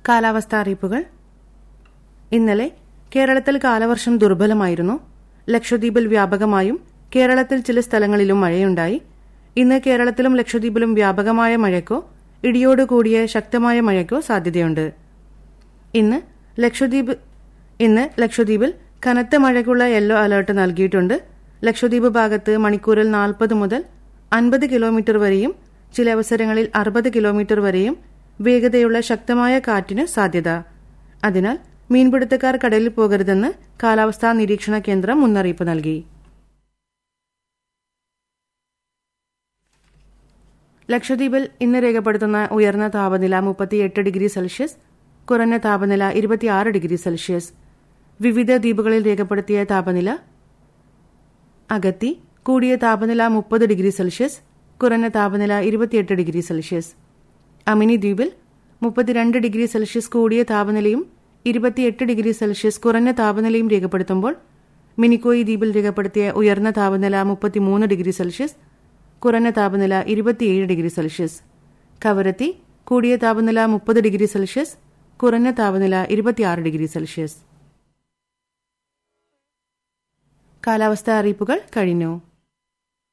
കാലാവസ്ഥാ അറിയിപ്പുകൾ ഇന്നലെ കേരളത്തിൽ കാലവർഷം ദുർബലമായിരുന്നു ലക്ഷദ്വീപിൽ വ്യാപകമായും കേരളത്തിൽ ചില സ്ഥലങ്ങളിലും മഴയുണ്ടായി ഇന്ന് കേരളത്തിലും ലക്ഷദ്വീപിലും വ്യാപകമായ മഴയ്ക്കോ ഇടിയോടുകൂടിയ ശക്തമായ മഴയ്ക്കോ സാധ്യതയുണ്ട് ഇന്ന് ലക്ഷദ്വീപ് ഇന്ന് ലക്ഷദ്വീപിൽ കനത്ത മഴയ്ക്കുള്ള യെല്ലോ അലർട്ട് നൽകിയിട്ടുണ്ട് ലക്ഷദ്വീപ് ഭാഗത്ത് മണിക്കൂറിൽ നാൽപ്പത് മുതൽ അൻപത് കിലോമീറ്റർ വരെയും ചില അവസരങ്ങളിൽ അറുപത് കിലോമീറ്റർ വരെയും വേഗതയുള്ള ശക്തമായ കാറ്റിന് സാധ്യത അതിനാൽ മീൻപിടുത്തക്കാർ കടലിൽ പോകരുതെന്ന് കാലാവസ്ഥാ നിരീക്ഷണ കേന്ദ്രം മുന്നറിയിപ്പ് നൽകി ലക്ഷദ്വീപിൽ ഇന്ന് രേഖപ്പെടുത്തുന്ന ഉയർന്ന താപനില മുപ്പത്തിയെട്ട് ഡിഗ്രി സെൽഷ്യസ് കുറഞ്ഞ താപനില ഇരുപത്തിയാറ് ഡിഗ്രി സെൽഷ്യസ് വിവിധ ദ്വീപുകളിൽ രേഖപ്പെടുത്തിയ താപനില അഗത്തി കൂടിയ താപനില മുപ്പത് ഡിഗ്രി സെൽഷ്യസ് കുറഞ്ഞ താപനില ഇരുപത്തിയെട്ട് ഡിഗ്രി സെൽഷ്യസ് അമിനി ദ്വീപിൽ മുപ്പത്തിരണ്ട് ഡിഗ്രി സെൽഷ്യസ് കൂടിയ താപനിലയും ഇരുപത്തിയെട്ട് ഡിഗ്രി സെൽഷ്യസ് കുറഞ്ഞ താപനിലയും രേഖപ്പെടുത്തുമ്പോൾ മിനിക്കോയി ദ്വീപിൽ രേഖപ്പെടുത്തിയ ഉയർന്ന താപനില മുപ്പത്തിമൂന്ന് ഡിഗ്രി സെൽഷ്യസ് കുറഞ്ഞ താപനില ഇരുപത്തിയേഴ് ഡിഗ്രി സെൽഷ്യസ് കവരത്തി കൂടിയ താപനില മുപ്പത് ഡിഗ്രി സെൽഷ്യസ് കുറഞ്ഞ താപനില ഇരുപത്തിയാറ് ഡിഗ്രി സെൽഷ്യസ് കാലാവസ്ഥാ അറിയിപ്പുകൾ കഴിഞ്ഞു